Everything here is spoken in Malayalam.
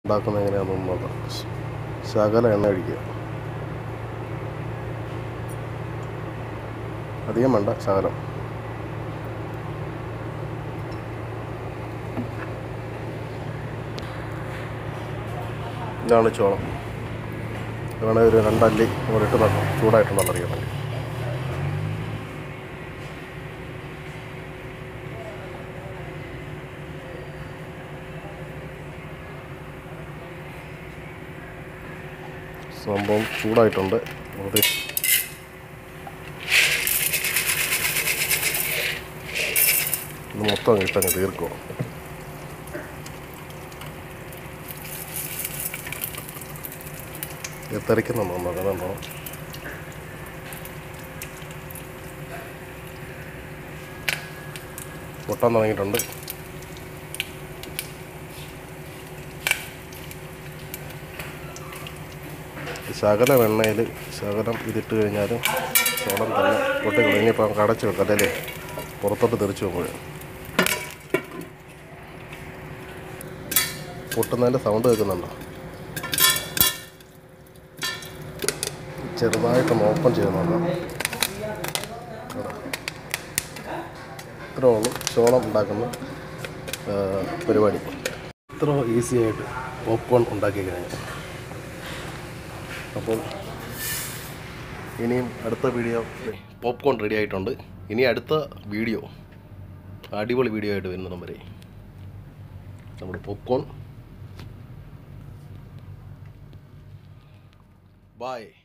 ഉണ്ടാക്കുന്നത് എങ്ങനെയാണെന്ന് നോക്കാം ശകല എണ്ണ ഒഴിക്കുക അധികം വേണ്ട ശകലം ഇതാണ് ചോളം ഇതാണ് ഒരു രണ്ടല്ലി കൂടെ ഇട്ട് നോക്കാം ചൂടായിട്ടുണ്ടോ അറിയാൻ വേണ്ടി സംഭവം ചൂടായിട്ടുണ്ട് അത് ഇത് മൊത്തം ഇട്ടങ്ങ് തീർക്കുക ഇത് തെറിക്കുന്നുണ്ടോ നോക്കാം കണ്ടോ പൊട്ടാൻ തുടങ്ങിയിട്ടുണ്ട് ശകലം എണ്ണയിൽ ശകലം ഇതിട്ട് കഴിഞ്ഞാൽ ചോളം തന്നെ പൊട്ടി ഇനിയിപ്പോൾ കടച്ച് വെക്കാം അല്ലേ പുറത്തോട്ട് തെറിച്ച് പോകുമ്പോൾ പൊട്ടുന്നതിൻ്റെ സൗണ്ട് കേൾക്കുന്നുണ്ടോ ചെറുതായിട്ട് ഓപ്പൺ ചെയ്യുന്നുണ്ടോ ഇത്രേ ഉള്ളൂ ചോളം ഉണ്ടാക്കുന്ന ആ, പരിപാടി ഇത്ര ഈസി ആയിട്ട് പോപ്കോൺ ഉണ്ടാക്കി കഴിഞ്ഞു അപ്പോൾ ഇനിയും അടുത്ത വീഡിയോ പോപ്കോൺ റെഡി ആയിട്ടുണ്ട് ഇനി അടുത്ത വീഡിയോ അടിപൊളി വീഡിയോ ആയിട്ട് വരുന്നിടം വരെ നമ്മുടെ പോപ്കോൺ ബായ്